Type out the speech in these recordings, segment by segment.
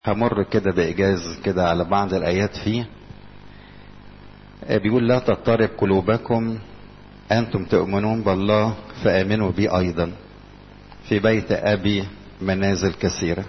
همر كده بإيجاز كده على بعض الآيات فيه بيقول لا تضطرب قلوبكم أنتم تؤمنون بالله فآمنوا بي أيضا في بيت أبي منازل كثيرة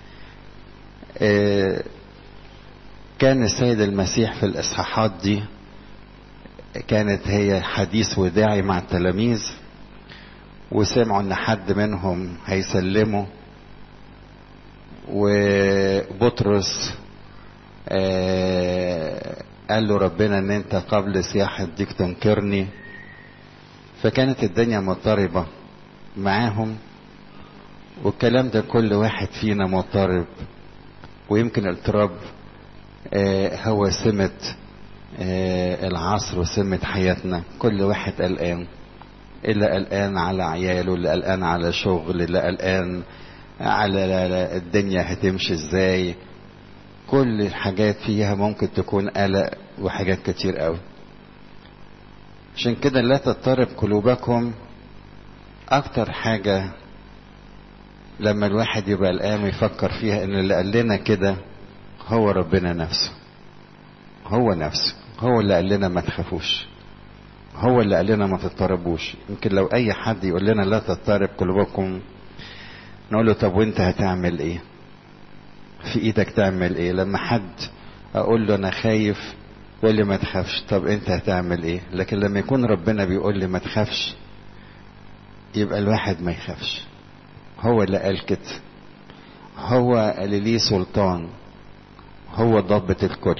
كان السيد المسيح في الإصحاحات دي كانت هي حديث وداعي مع التلاميذ وسمعوا ان حد منهم هيسلمه وبطرس قال له ربنا ان انت قبل سياحة ديك تنكرني فكانت الدنيا مضطربة معاهم والكلام ده كل واحد فينا مضطرب ويمكن الاضطراب هو سمة العصر وسمة حياتنا كل واحد قلقان اللي قلقان على عياله اللي قلقان على شغل اللي قلقان على الدنيا هتمشي ازاي كل الحاجات فيها ممكن تكون قلق وحاجات كتير قوي عشان كده لا تضطرب قلوبكم اكتر حاجة لما الواحد يبقى قلقان ويفكر فيها ان اللي قال لنا كده هو ربنا نفسه هو نفسه هو اللي قال لنا ما تخافوش هو اللي قال لنا ما تضطربوش يمكن لو اي حد يقول لنا لا تضطرب قلوبكم نقول له طب وانت هتعمل ايه في ايدك تعمل ايه لما حد اقول له انا خايف يقول لي ما تخافش طب انت هتعمل ايه لكن لما يكون ربنا بيقول لي ما تخافش يبقى الواحد ما يخافش هو اللي قال كده هو اللي ليه سلطان هو ضابط الكل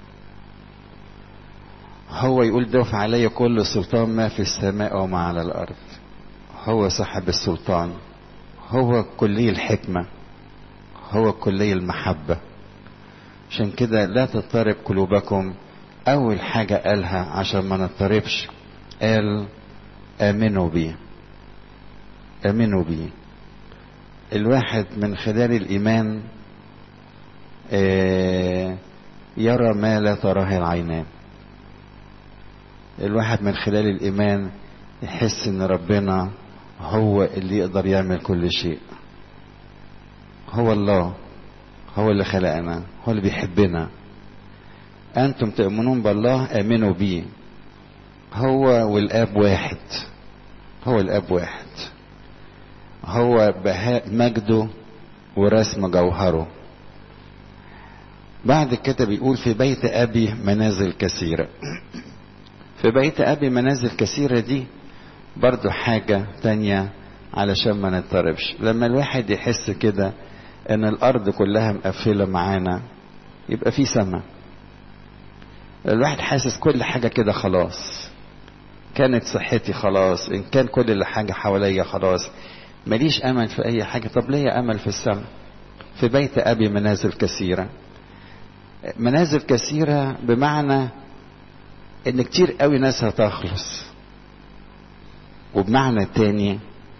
هو يقول دفع علي كل سلطان ما في السماء وما على الارض هو صاحب السلطان هو كلي الحكمه هو كلي المحبه عشان كده لا تضطرب قلوبكم اول حاجه قالها عشان ما نضطربش قال امنوا بي امنوا بي الواحد من خلال الايمان يرى ما لا تراه العينان الواحد من خلال الإيمان يحس إن ربنا هو اللي يقدر يعمل كل شيء هو الله هو اللي خلقنا هو اللي بيحبنا أنتم تؤمنون بالله آمنوا بيه هو والآب واحد هو الآب واحد هو بهاء مجده ورسم جوهره بعد كده بيقول في بيت أبي منازل كثيرة في بيت أبي منازل كثيرة دي برضو حاجة تانية علشان ما نضطربش لما الواحد يحس كده ان الارض كلها مقفلة معانا يبقى في سما الواحد حاسس كل حاجة كده خلاص كانت صحتي خلاص ان كان كل اللي حاجة حواليا خلاص ماليش امل في اي حاجة طب ليه امل في السما في بيت ابي منازل كثيرة منازل كثيرة بمعنى ان كتير قوي ناس هتخلص وبمعنى تاني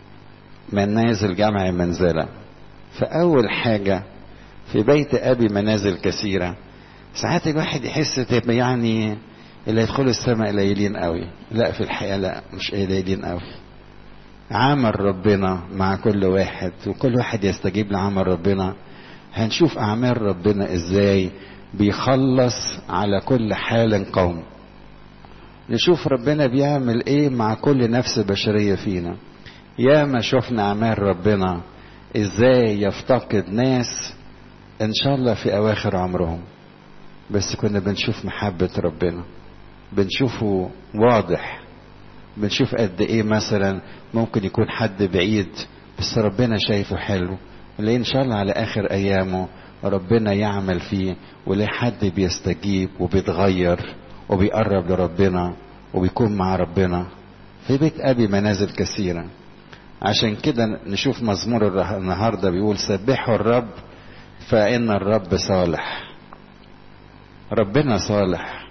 منازل جمع منزلة فأول حاجة في بيت أبي منازل كثيرة ساعات الواحد يحس تبقى يعني اللي يدخلوا السماء قليلين قوي لا في الحقيقة لا مش قليلين قوي عمل ربنا مع كل واحد وكل واحد يستجيب لعمل ربنا هنشوف أعمال ربنا إزاي بيخلص على كل حال قوم نشوف ربنا بيعمل ايه مع كل نفس بشرية فينا يا ما شفنا اعمال ربنا ازاي يفتقد ناس ان شاء الله في اواخر عمرهم بس كنا بنشوف محبة ربنا بنشوفه واضح بنشوف قد ايه مثلا ممكن يكون حد بعيد بس ربنا شايفه حلو ليه ان شاء الله على اخر ايامه ربنا يعمل فيه وليه حد بيستجيب وبيتغير وبيقرب لربنا وبيكون مع ربنا في بيت أبي منازل كثيرة عشان كده نشوف مزمور النهاردة بيقول سبحوا الرب فإن الرب صالح ربنا صالح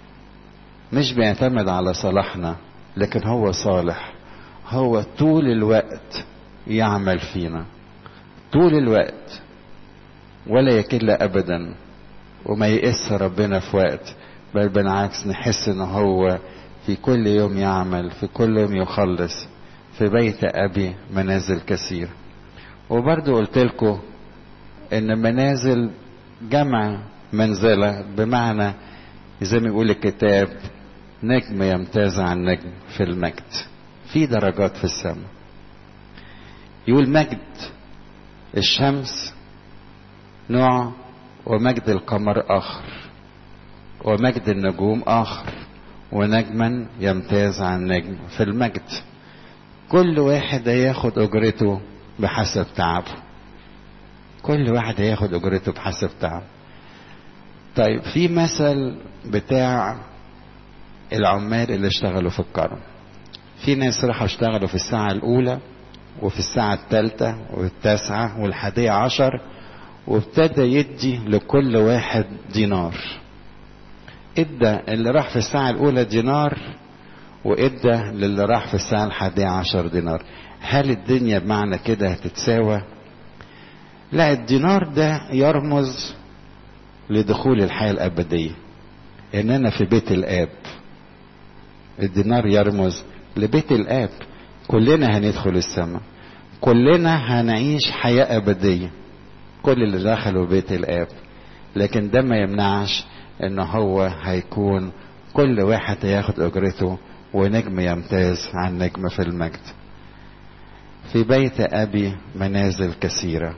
مش بيعتمد على صلاحنا لكن هو صالح هو طول الوقت يعمل فينا طول الوقت ولا يكل أبدا وما يئس ربنا في وقت بل بالعكس نحس ان هو في كل يوم يعمل في كل يوم يخلص في بيت ابي منازل كثير وبرضو قلت لكم ان منازل جمع منزلة بمعنى زي ما يقول الكتاب نجم يمتاز عن نجم في المجد في درجات في السماء يقول مجد الشمس نوع ومجد القمر آخر ومجد النجوم آخر ونجما يمتاز عن نجم في المجد كل واحد هياخد أجرته بحسب تعبه كل واحد هياخد أجرته بحسب تعبه طيب في مثل بتاع العمال اللي اشتغلوا في الكرم في ناس راحوا اشتغلوا في الساعة الأولى وفي الساعة الثالثة والتاسعة والحادية عشر وابتدى يدي لكل واحد دينار ادى اللي راح في الساعة الأولى دينار وادى للي راح في الساعة الحادية عشر دينار هل الدنيا بمعنى كده هتتساوى لا الدينار ده يرمز لدخول الحياة الأبدية إننا في بيت الآب الدينار يرمز لبيت الآب كلنا هندخل السماء كلنا هنعيش حياة أبدية كل اللي دخلوا بيت الآب لكن ده ما يمنعش إن هو هيكون كل واحد هياخد أجرته ونجم يمتاز عن نجم في المجد في بيت أبي منازل كثيرة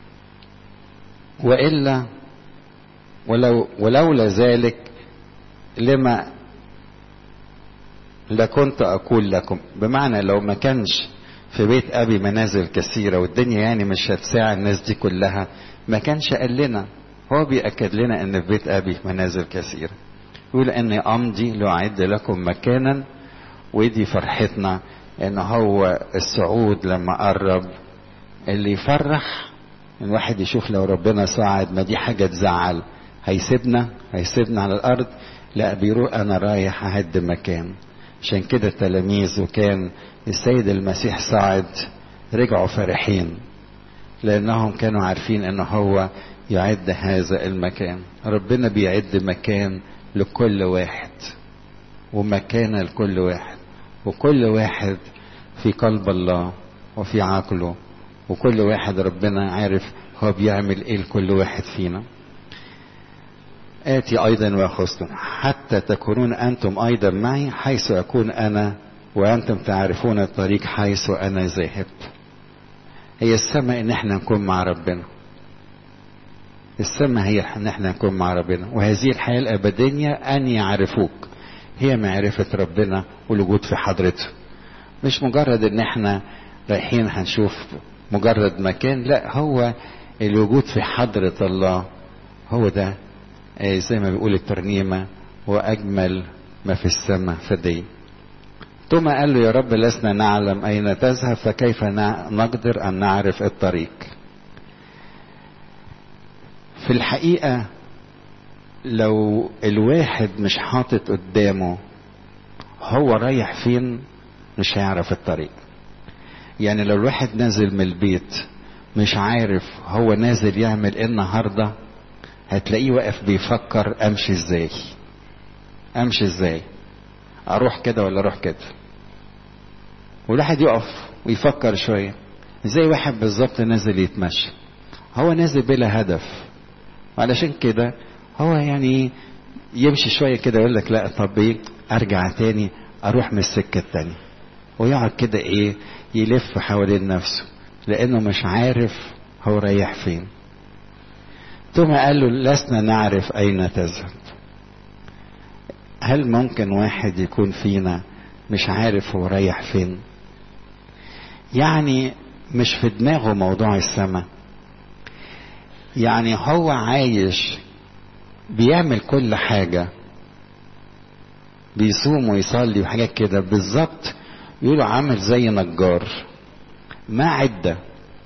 وإلا ولو ولولا ذلك لما لكنت أقول لكم بمعنى لو ما كانش في بيت أبي منازل كثيرة والدنيا يعني مش هتساع الناس دي كلها ما كانش قال لنا هو بيأكد لنا أن في بيت أبي منازل كثيرة يقول أني أمضي لأعد لكم مكانا ودي فرحتنا أن هو الصعود لما قرب اللي يفرح الواحد يشوف لو ربنا صعد ما دي حاجة تزعل هيسيبنا هيسيبنا على الأرض لا بيروح أنا رايح أهد مكان عشان كده التلاميذ وكان السيد المسيح صعد رجعوا فرحين لأنهم كانوا عارفين أن هو يعد هذا المكان ربنا بيعد مكان لكل واحد ومكانة لكل واحد وكل واحد في قلب الله وفي عقله وكل واحد ربنا عارف هو بيعمل ايه لكل واحد فينا آتي أيضا وأخذتم حتى تكونون أنتم أيضا معي حيث أكون أنا وأنتم تعرفون الطريق حيث أنا ذاهب هي السماء إن احنا نكون مع ربنا السماء هي إن احنا نكون مع ربنا وهذه الحياة الأبدية أن يعرفوك هي معرفة ربنا والوجود في حضرته مش مجرد إن احنا رايحين هنشوف مجرد مكان لا هو الوجود في حضرة الله هو ده زي ما بيقول الترنيمة وأجمل ما في السماء فدي ثم قال له يا رب لسنا نعلم أين تذهب فكيف نقدر أن نعرف الطريق في الحقيقة لو الواحد مش حاطط قدامه هو رايح فين مش هيعرف الطريق يعني لو الواحد نازل من البيت مش عارف هو نازل يعمل ايه النهارده هتلاقيه واقف بيفكر امشي ازاي امشي ازاي اروح كده ولا اروح كده والواحد يقف ويفكر شويه زي واحد بالظبط نازل يتمشى هو نازل بلا هدف علشان كده هو يعني يمشي شويه كده يقول لك لا طب ايه ارجع تاني اروح من السكه التانيه ويقعد كده ايه يلف حوالين نفسه لانه مش عارف هو رايح فين ثم قال له لسنا نعرف أين تذهب هل ممكن واحد يكون فينا مش عارف هو رايح فين يعني مش في دماغه موضوع السماء يعني هو عايش بيعمل كل حاجة بيصوم ويصلي وحاجات كده بالظبط يقولوا عامل زي نجار ما عدة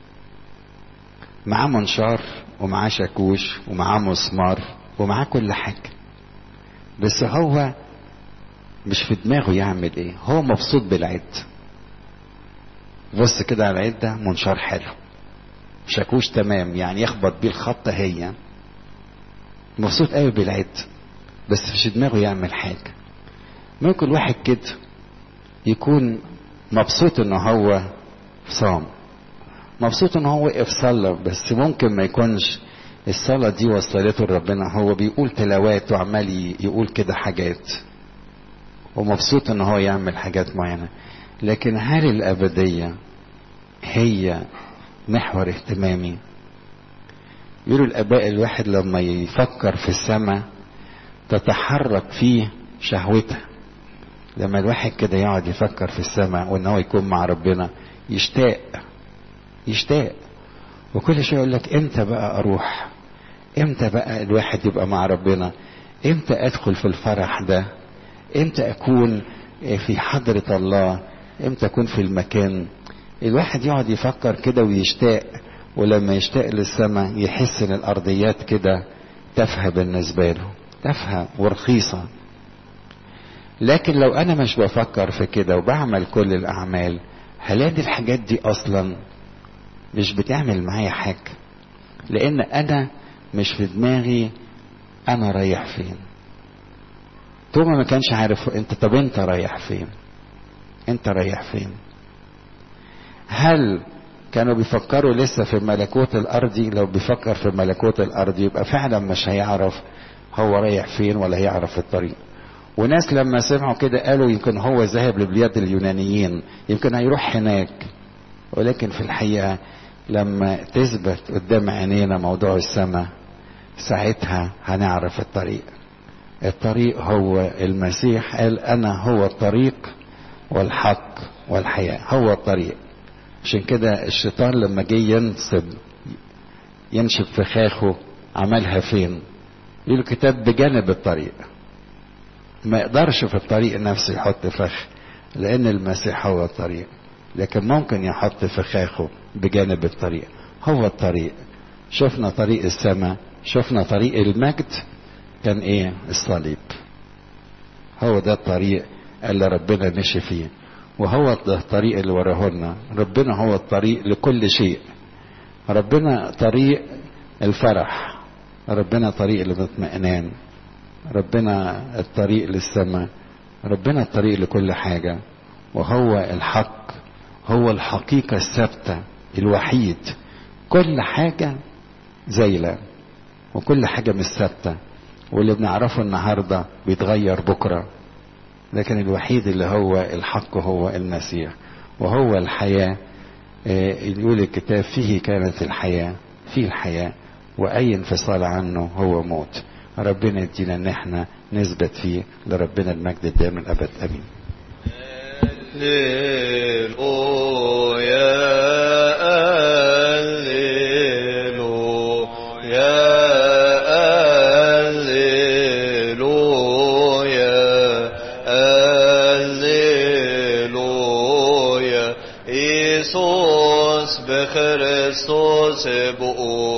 معاه منشار ومعاه شاكوش ومعاه مسمار ومعاه كل حاجة بس هو مش في دماغه يعمل ايه هو مبسوط بالعد بص كده على العد ده منشار حلو شاكوش تمام يعني يخبط بيه الخط هي مبسوط قوي بالعد بس مش في دماغه يعمل حاجة ممكن واحد كده يكون مبسوط ان هو صام مبسوط ان هو وقف صلى بس ممكن ما يكونش الصلاة دي وصلته لربنا هو بيقول تلاوات وعمال يقول كده حاجات ومبسوط ان هو يعمل حاجات معينة لكن هل الأبدية هي محور اهتمامي يقولوا الآباء الواحد لما يفكر في السماء تتحرك فيه شهوته لما الواحد كده يقعد يفكر في السماء وان هو يكون مع ربنا يشتاق يشتاق وكل شويه يقول لك امتى بقى اروح امتى بقى الواحد يبقى مع ربنا امتى ادخل في الفرح ده امتى اكون في حضرة الله امتى اكون في المكان الواحد يقعد يفكر كده ويشتاق ولما يشتاق للسماء يحس ان الارضيات كده تافهه بالنسبه له تافهه ورخيصه لكن لو انا مش بفكر في كده وبعمل كل الاعمال هلاقي الحاجات دي اصلا مش بتعمل معايا حاجه لان انا مش في دماغي انا رايح فين توما ما كانش عارف انت طب انت رايح فين انت رايح فين هل كانوا بيفكروا لسه في الملكوت الارضي لو بيفكر في الملكوت الارضي يبقى فعلا مش هيعرف هو رايح فين ولا هيعرف الطريق وناس لما سمعوا كده قالوا يمكن هو ذهب لبلاد اليونانيين يمكن هيروح هناك ولكن في الحقيقة لما تثبت قدام عينينا موضوع السماء ساعتها هنعرف الطريق الطريق هو المسيح قال انا هو الطريق والحق والحياة هو الطريق عشان كده الشيطان لما جه ينصب ينشب فخاخه عملها فين يقول الكتاب بجانب الطريق ما يقدرش في الطريق نفسه يحط فخ لان المسيح هو الطريق لكن ممكن يحط فخاخه بجانب الطريق هو الطريق شفنا طريق السماء شفنا طريق المجد كان ايه الصليب هو ده الطريق اللي ربنا مشي فيه وهو الطريق اللي وراه لنا ربنا هو الطريق لكل شيء ربنا طريق الفرح ربنا طريق الاطمئنان ربنا الطريق للسماء ربنا الطريق لكل حاجة وهو الحق هو الحقيقة الثابتة الوحيد كل حاجة زايلة وكل حاجة مش ثابتة واللي بنعرفه النهاردة بيتغير بكرة لكن الوحيد اللي هو الحق هو المسيح وهو الحياة يقول الكتاب فيه كانت الحياة فيه الحياة وأي انفصال عنه هو موت ربنا يدينا ان احنا نثبت فيه لربنا المجد الدائم الابد امين هللويا هللويا هللويا هللويا إيسوس بخريستوس بقول